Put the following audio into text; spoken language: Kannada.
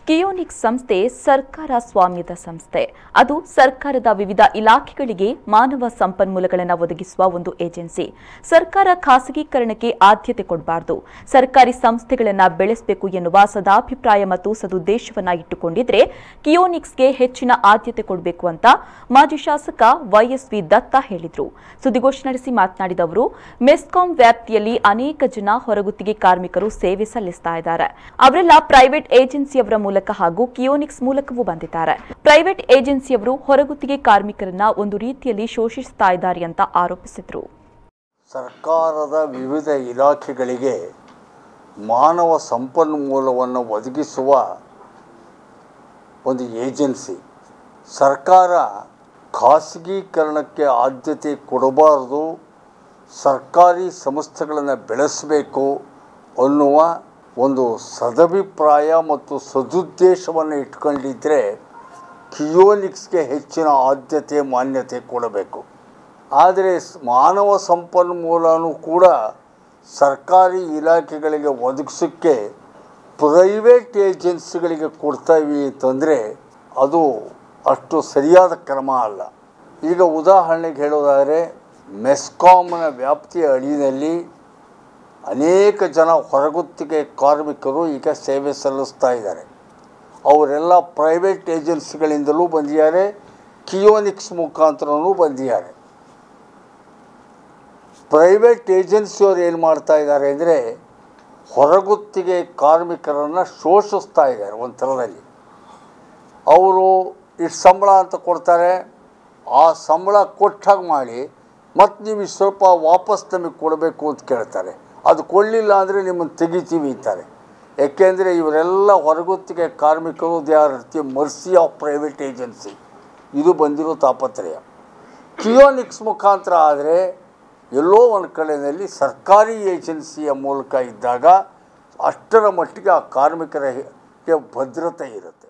ಕಿಯೋನಿಕ್ಸ್ ಸಂಸ್ಥೆ ಸರ್ಕಾರ ಸ್ವಾಮ್ಯದ ಸಂಸ್ಥೆ ಅದು ಸರ್ಕಾರದ ವಿವಿಧ ಇಲಾಖೆಗಳಿಗೆ ಮಾನವ ಸಂಪನ್ಮೂಲಗಳನ್ನು ಒದಗಿಸುವ ಒಂದು ಏಜೆನ್ಸಿ ಸರ್ಕಾರ ಖಾಸಗೀಕರಣಕ್ಕೆ ಆದ್ಯತೆ ಕೊಡಬಾರದು ಸರ್ಕಾರಿ ಸಂಸ್ಥೆಗಳನ್ನು ಬೆಳೆಸಬೇಕು ಎನ್ನುವ ಸದಾಭಿಪ್ರಾಯ ಮತ್ತು ಸದುದ್ದೇಶವನ್ನ ಇಟ್ಟುಕೊಂಡಿದ್ರೆ ಕಿಯೋನಿಕ್ಸ್ಗೆ ಹೆಚ್ಚಿನ ಆದ್ಯತೆ ಕೊಡಬೇಕು ಅಂತ ಮಾಜಿ ಶಾಸಕ ವೈಎಸ್ವಿ ದತ್ತ ಹೇಳಿದ್ರು ಸುದ್ದಿಗೋಷ್ಠಿ ನಡೆಸಿ ಮಾತನಾಡಿದ ಅವರು ಮೆಸ್ಕಾಂ ವ್ಯಾಪ್ತಿಯಲ್ಲಿ ಅನೇಕ ಜನ ಹೊರಗುತ್ತಿಗೆ ಕಾರ್ಮಿಕರು ಸೇವೆ ಸಲ್ಲಿಸ್ತಾ ಇದ್ದಾರೆ ಅವರೆಲ್ಲ ಪ್ರೈವೇಟ್ ಏಜೆನ್ಸಿಯವರ ಮೂಲಕ ಹಾಗೂ ಕಿಯೋನಿಕ್ಸ್ ಮೂಲಕವೂ ಬಂದಿದ್ದಾರೆ ಪ್ರೈವೇಟ್ ಏಜೆನ್ಸಿಯವರು ಹೊರಗುತ್ತಿಗೆ ಕಾರ್ಮಿಕರನ್ನ ಒಂದು ರೀತಿಯಲ್ಲಿ ಶೋಷಿಸ್ತಾ ಇದ್ದಾರೆ ಅಂತ ಆರೋಪಿಸಿದ್ರು ಸರ್ಕಾರದ ವಿವಿಧ ಇಲಾಖೆಗಳಿಗೆ ಮಾನವ ಸಂಪನ್ಮೂಲವನ್ನು ಒದಗಿಸುವ ಒಂದು ಏಜೆನ್ಸಿ ಸರ್ಕಾರ ಖಾಸಗೀಕರಣಕ್ಕೆ ಆದ್ಯತೆ ಕೊಡಬಾರದು ಸರ್ಕಾರಿ ಸಂಸ್ಥೆಗಳನ್ನು ಬೆಳೆಸಬೇಕು ಅನ್ನುವ ಒಂದು ಸದಭಿಪ್ರಾಯ ಮತ್ತು ಸದುದ್ದೇಶವನ್ನು ಇಟ್ಕೊಂಡಿದ್ದರೆ ಕಿಯೋನಿಕ್ಸ್ಗೆ ಹೆಚ್ಚಿನ ಆದ್ಯತೆ ಮಾನ್ಯತೆ ಕೊಡಬೇಕು ಆದರೆ ಸ್- ಮಾನವ ಸಂಪನ್ಮೂಲನೂ ಕೂಡ ಸರ್ಕಾರಿ ಇಲಾಖೆಗಳಿಗೆ ಒದಗಿಸೋಕ್ಕೆ ಪ್ರೈವೇಟ್ ಏಜೆನ್ಸಿಗಳಿಗೆ ಕೊಡ್ತಾಯಿವಿ ಅಂತಂದರೆ ಅದು ಅಷ್ಟು ಸರಿಯಾದ ಕ್ರಮ ಅಲ್ಲ ಈಗ ಉದಾಹರಣೆಗೆ ಹೇಳೋದಾದರೆ ಮೆಸ್ಕಾಮ್ನ ವ್ಯಾಪ್ತಿಯ ಅಡಿಯಲ್ಲಿ ಅನೇಕ ಜನ ಹೊರಗುತ್ತಿಗೆ ಕಾರ್ಮಿಕರು ಈಗ ಸೇವೆ ಸಲ್ಲಿಸ್ತಾ ಇದ್ದಾರೆ ಅವರೆಲ್ಲ ಪ್ರೈವೇಟ್ ಏಜೆನ್ಸಿಗಳಿಂದಲೂ ಬಂದಿದ್ದಾರೆ ಕಿಯೋನಿಕ್ಸ್ ಮುಖಾಂತರನೂ ಬಂದಿದ್ದಾರೆ ಪ್ರೈವೇಟ್ ಏಜೆನ್ಸಿಯವರು ಏನು ಮಾಡ್ತಾ ಇದ್ದಾರೆ ಅಂದರೆ ಹೊರಗುತ್ತಿಗೆ ಕಾರ್ಮಿಕರನ್ನು ಶೋಷಿಸ್ತಾ ಇದ್ದಾರೆ ಒಂದು ಥರದಲ್ಲಿ ಅವರು ಇಷ್ಟು ಸಂಬಳ ಅಂತ ಕೊಡ್ತಾರೆ ಆ ಸಂಬಳ ಕೊಟ್ಟಾಗ ಮಾಡಿ ಮತ್ತು ನೀವು ಇಷ್ಟು ಸ್ವಲ್ಪ ವಾಪಸ್ ನಮಗೆ ಕೊಡಬೇಕು ಅಂತ ಕೇಳ್ತಾರೆ ಅದು ಕೊಡಲಿಲ್ಲ ಅಂದರೆ ನಿಮ್ಮನ್ನು ತೆಗಿತೀವಿ ಅಂತಾರೆ ಯಾಕೆಂದರೆ ಇವರೆಲ್ಲ ಹೊರಗುತ್ತಿಗೆ ಕಾರ್ಮಿಕರು they are the mercy of private agency ಇದು ಬಂದಿರೋ ತಾಪತ್ರಯ ಕಿಯೋನಿಕ್ಸ್ ಮುಖಾಂತರ ಆದರೆ ಎಲ್ಲೋ ಒಂದು ಕಡೆಯಲ್ಲಿ ಸರ್ಕಾರಿ ಏಜೆನ್ಸಿಯ ಮೂಲಕ ಇದ್ದಾಗ ಅಷ್ಟರ ಮಟ್ಟಿಗೆ ಆ ಕಾರ್ಮಿಕರಿಗೆ ಭದ್ರತೆ ಇರುತ್ತೆ